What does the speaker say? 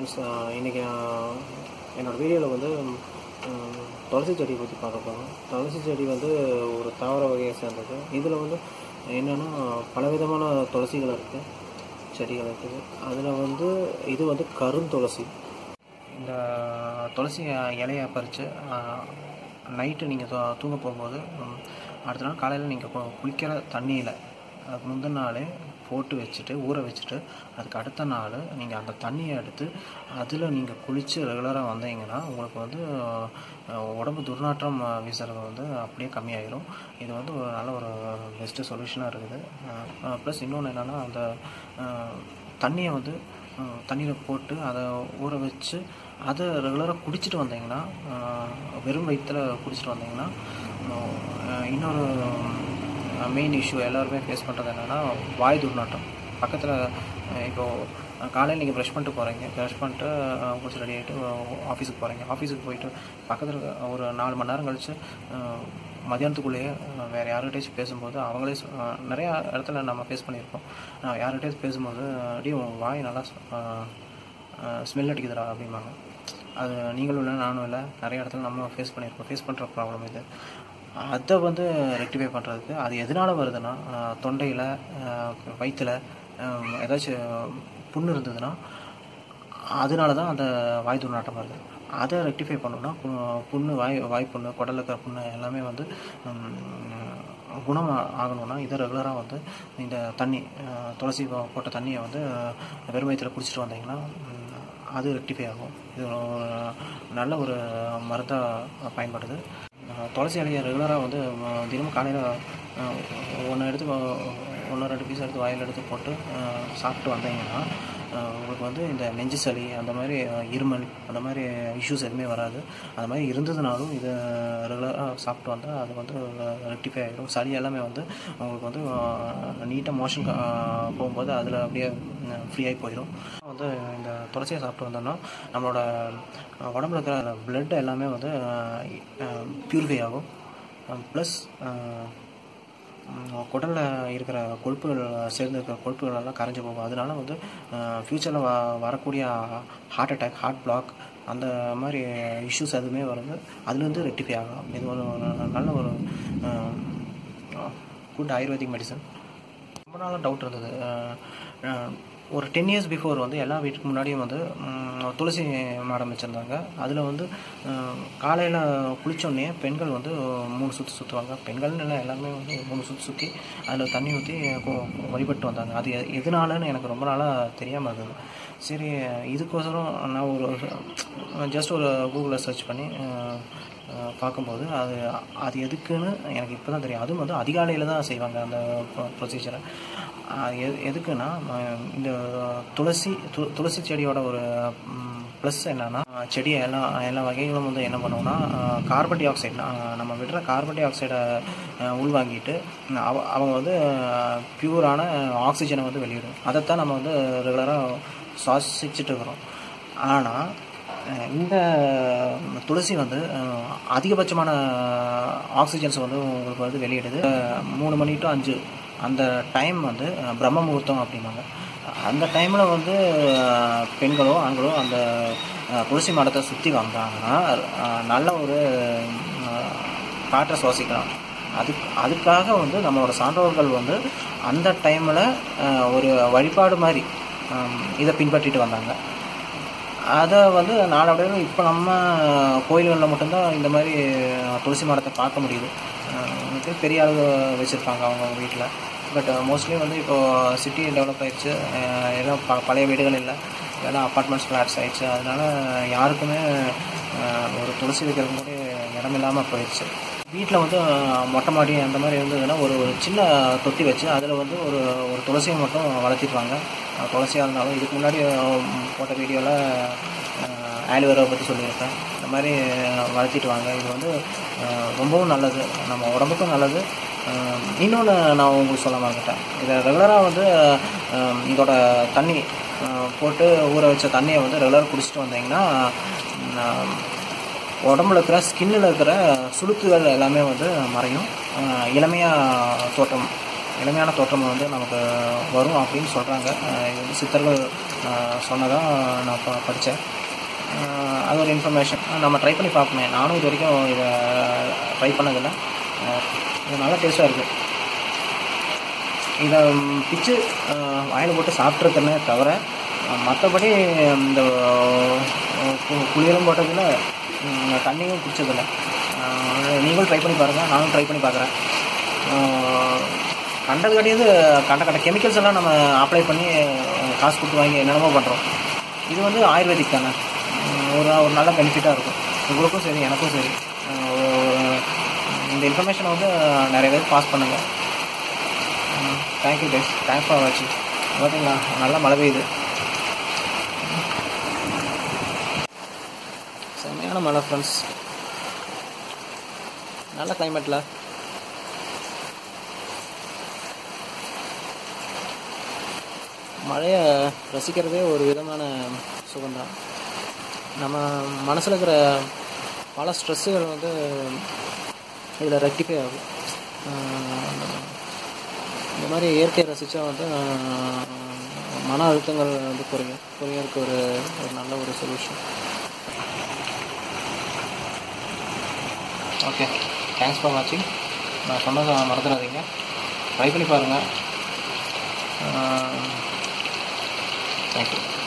friends இன்றைக்கி நான் என்னோடய வீடியோவில் வந்து ம், துளசி செடி பற்றி பார்க்க போகிறோம் துளசி செடி வந்து ஒரு தாவர வகையை சேர்ந்தது இதில் வந்து என்னென்னா பலவிதமான துளசிகள் இருக்குது செடிகள் இருக்குது அதில் வந்து இது வந்து கருந்துளசி இந்த துளசி இலையை பறித்து நைட்டு நீங்கள் தூங்க போகும்போது ம், அடுத்த நாள் காலையில் நீங்கள் குளிக்கிற தண்ணியில் அதுக்கு முந்தின நாளே போட்டு வச்சுட்டு ஊற வச்சுட்டு அதுக்கு அடுத்த நாள் நீங்கள் அந்த தண்ணியை எடுத்து அதில் நீங்கள் குளித்து ரெகுலராக வந்தீங்கன்னா உங்களுக்கு வந்து அஹ், உடம்பு துர்நாற்றம் அஹ், வீசுறது வந்து அப்படியே கம்மியாயிரும் இது வந்து ஒரு நல்ல ஒரு பெஸ்ட்டு சொல்யூஷனாக இருக்குது ப்ளஸ் இன்னொன்று என்னென்னா அந்த அஹ், தண்ணியை வந்து தண்ணியில் போட்டு அதை ஊற வச்சு அதை ரெகுலராக குடிச்சிட்டு வந்தீங்கன்னா அஹ், வெறும் வயிற்றில் குடிச்சிட்டு வந்தீங்கன்னா அஹ், இன்னொரு மெயின் இஷ்யூ எல்லாருமே ஃபேஸ் பண்ணுறது என்னென்னா வாய் துர்நாற்றம் பக்கத்தில் இப்போது காலையில் நீங்கள் ப்ரஷ் பண்ணிட்டு போகிறீங்க ப்ரஷ் பண்ணிட்டு அஹ், குளிச்சு ரெடி ஆகிட்டு ஆஃபீஸுக்கு போகிறீங்க ஆஃபீஸுக்கு போயிட்டு பக்கத்தில் ஒரு நாலு மணி நேரம் கழித்து மதியானத்துக்குள்ளேயே அஹ், வேறு யார்கிட்டயாச்சும் பேசும்போது அவங்களே சொ- அஹ், நிறையா இடத்துல நம்ம ஃபேஸ் பண்ணியிருப்போம் அஹ், யார்கிட்டயாச்சும் பேசும்போது அப்படியே உன் வாய் நல்லா ஸ்மெல் அடிக்குதுடா அப்படிம்பாங்க அது நீங்களும் இல்லை நானும் இல்லை நிறைய இடத்துல நம்ம ஃபேஸ் பண்ணியிருப்போம் ஃபேஸ் பண்ணுற ப்ராப்ளம் இது அதை வந்து ரெக்டிஃபை பண்ணுறதுக்கு அது எதனால் வருதுன்னா தொண்டையில் வயிற்றில் ஏதாச்சும் புண்ணு இருந்ததுன்னா அதனால தான் அந்த வாய் துர்நாட்டம் வருது அதை ரெக்டிஃபை பண்ணணும்னா பு- புண்ணு வாய் வாய் புண்ணு குடல்ல இருக்கிற புண்ணு எல்லாமே வந்து ம், குணம் ஆ- ஆகணும்னா இதை ரெகுலராக வந்து இந்த தண்ணி அஹ், துளசி போ- போட்ட தண்ணியை வந்து அஹ், வெறும் வயிற்றில் குடிச்சிட்டு வந்தீங்கன்னா ம், அது ரெக்டிஃபை ஆகும் இது ஒரு நல்ல ஒரு மருந்தாக பயன்படுது அஹ், துளசி இலையை ரெகுலராக வந்து அஹ், தினமும் காலையில் ஒன்று எடுத்து ஒன்று ரெண்டு பீஸ் எடுத்து வாயில் எடுத்து போட்டு அஹ், சாப்பிட்டு வந்தீங்கன்னா அஹ், உங்களுக்கு வந்து இந்த நெஞ்சு சளி அந்த மாதிரி அஹ், இருமல் அந்த மாதிரி இஷ்யூஸ் எதுவுமே வராது அந்த மாதிரி இருந்ததுனாலும் இதை ரெகுலராக சாப்பிட்டு வந்தால் அது வந்து ரெக்டிஃபை ஆகிடும் சளி எல்லாமே வந்து உங்களுக்கு வந்து நீட்டாக மோஷன் போகும்போது அதில் அப்படியே ஃப்ரீயாகி போயிடும் வந்து இந்த துளசியை சாப்பிட்டு வந்தோம்னா நம்மளோட அஹ், உடம்புல இருக்கிற பிளட் எல்லாமே வந்து ப்யூரிஃபை ஆகும் ப்ளஸ் குடலில் இருக்கிற கொழுப்புகள் சேர்ந்து இருக்கிற கொழுப்புகள் எல்லாம் கரைஞ்சு போகும் அதனால வந்து ஃப்யூச்சரில் வ வரக்கூடிய ஹார்ட் அட்டாக் ஹார்ட் பிளாக் அந்த மாதிரி இஷ்யூஸ் எதுவுமே வந்து அதுலேருந்து ரெக்டிஃபை ஆகலாம் இது ஒரு நல்ல ஒரு குட் ஆயுர்வேதிக் மெடிசன் ரொம்ப நாளாக டவுட் இருந்தது அஹ், அஹ், ஒரு டென் இயர்ஸ் பிஃபோர் வந்து எல்லா வீட்டுக்கு முன்னாடியும் வந்து ம், துளசி மாடம் வச்சுருந்தாங்க அதில் வந்து காலையில் குளித்தோடனே பெண்கள் வந்து மூணு சுற்றி சுற்றுவாங்க பெண்கள்னு இல்லை எல்லாருமே வந்து மூணு சுற்றி சுற்றி அதில் தண்ணி ஊற்றி வழிபட்டு வந்தாங்க அது எ- எதனாலன்னு எனக்கு ரொம்ப நாளாக தெரியாமல் இருந்தது சரி இதுக்கோசரம் நான் ஒரு ஜஸ்ட் ஒரு கூகுளில் சர்ச் பண்ணி அஹ், அஹ் பார்க்கும்போது அது அது எதுக்குன்னு எனக்கு இப்போ தான் தெரியும் அதுவும் வந்து அதிகாலையில் தான் செய்வாங்க அந்த ப்ரொசீஜரை எது எதுக்குன்னா அஹ் இந்த துளசி து துளசி செடியோட ஒரு ப்ளஸ் என்னன்னா அஹ் செடி எல்லா எல்லா வகைகளும் வந்து என்ன பண்ணுவோம்னா கார்பன் டை ஆக்சைடு நம்ம விடுற கார்பன் டை ஆக்சைடை உள்வாங்கிட்டு அவ அவங்க வந்து பியூரான ஆக்சிஜனை வந்து வெளியிடும் அதைத்தான் நம்ம வந்து ரெகுலராக சுவாசிச்சுட்டு இருக்கிறோம் ஆனால் அஹ் இந்த துளசி வந்து அஹ், அதிகபட்சமான ஆக்சிஜன்ஸ் வந்து உங்களுக்கு வந்து வெளியிடுது அஹ், மூணு மணி டு அஞ்சு அந்த டைம் வந்து அஹ், பிரம்ம முகூர்த்தம் அப்படிம்பாங்க அந்த டைமில் வந்து அஹ், பெண்களோ ஆண்களோ அந்த அஹ், துளசி மரத்தை சுற்றி வந்தாங்கன்னா அஹ், நல்ல ஒரு அஹ், காற்றை சுவாசிக்கலாம் அதுக்கு அதுக்காக வந்து நம்மளோட சான்றோர்கள் வந்து அந்த டைமில் ஒரு வழிபாடு மாதிரி அஹ், இதை பின்பற்றிட்டு வந்தாங்க அதை வந்து நாளடைவில் இப்போ நம்ம கோயில்களில் மட்டும்தான் இந்த மாதிரி துளசி மரத்தை பார்க்க முடியுது அஹ் வந்து பெரிய அளவு வச்சுருப்பாங்க அவங்க வீட்டில் பட் மோஸ்ட்லி வந்து இப்போது சிட்டி டெவலப் ஆயிடுச்சு அஹ் எல்லாம் ப பழைய வீடுகள் இல்லை எல்லாம் அப்பார்ட்மெண்ட்ஸ் ஃப்ளாட்ஸ் ஆயிடுச்சு அதனால யாருக்குமே அஹ் ஒரு துளசி வைக்கிறதுக்கு கூட இடம் இல்லாமல் போயிடுச்சு வீட்டில் வந்து அஹ், மொட்டை மாடி அந்த மாதிரி இருந்ததுன்னா ஒரு ஒரு சின்ன தொட்டி வச்சு அதில் வந்து ஒரு ஒரு துளசியை மட்டும் வளர்த்திடுவாங்க அஹ், துளசியாக இருந்தாலும் இதுக்கு முன்னாடி அஹ், போட்ட வீடியோவில் ஆலிவேராவை பற்றி சொல்லியிருப்பேன் இந்த மாதிரி அஹ், வளர்த்திட்டு வாங்க இது வந்து அஹ், ரொம்பவும் நல்லது நம்ம உடம்புக்கும் நல்லது இன்னொன்று நான் உங்களுக்கு சொல்ல மறந்துட்டேன் இதை ரெகுலராக வந்து அஹ், இதோட தண்ணி அஹ், போட்டு ஊற வச்ச தண்ணியை வந்து ரெகுலராக குடிச்சிட்டு வந்தீங்கன்னா உம், உடம்புல இருக்கிற ஸ்கின்னில் இருக்கிற சுளுக்குகள் எல்லாமே வந்து மறையும் இளமையாக தோட்டம் எளிமையான தோற்றம் வந்து நமக்கு வரும் அப்படின்னு சொல்கிறாங்க இது வந்து சித்தர்கள் சொன்னதாக நான் ப படித்தேன் அது ஒரு இன்ஃபர்மேஷன் நம்ம ட்ரை பண்ணி பார்ப்போமே நானும் இது வரைக்கும் இதை ட்ரை பண்ணதில்லை அஹ் இது நல்லா டேஸ்ட்டாக இருக்குது இதை பிச்சு வாயில் போட்டு சாப்பிட்ருக்கேனே தவிர மற்றபடி இந்த கு- குளியலும் போட்டதில் ம், தண்ணியும் குடிச்சதில்லை அஹ் நீங்களும் ட்ரை பண்ணி பாருங்கள் நானும் ட்ரை பண்ணி பார்க்குறேன் கண்டது கிடையாது கண்ட கண்ட கெமிக்கல்ஸ் எல்லாம் நம்ம அப்ளை பண்ணி அஹ், காசு கொடுத்து வாங்கி என்னென்னமோ பண்ணுறோம் இது வந்து ஆயுர்வேதிக் தானே உம், ஒரு ஒரு நல்ல பெனிஃபிட்டாக இருக்கும் உங்களுக்கும் சரி எனக்கும் சரி அஹ், ஒரு- இந்த இன்ஃபர்மேஷனை வந்து நிறைய பேர் பாஸ் பண்ணுங்கள் தேங்க்யூ கைஸ் தேங்க்ஸ் ஃபார் வாட்சிங் பார்த்தீங்களா நல்லா மழை பெய்யுது செம்மையான மழை ஃப்ரெண்ட்ஸ் நல்ல கிளைமேட்டில் மழையை ரசிக்கிறதே ஒரு விதமான சுகம்தான் நம்ம மனசில் இருக்கிற பல ஸ்ட்ரெஸ்ஸுகள் வந்து இதில் ரெக்டிஃபை ஆகும் ஆஹ் இந்த மாதிரி இயற்கையை ரசித்தா வந்து ஆஹ், மன அழுத்தங்கள் வந்து குறையும் குறையறதுக்கு ஒரு ஒரு நல்ல ஒரு சொல்யூஷன் ஓகே தேங்க்ஸ் ஃபார் வாட்சிங் நான் சொன்னதை மறந்துடாதீங்க ட்ரை பண்ணி பாருங்கள் தேங்க்யூ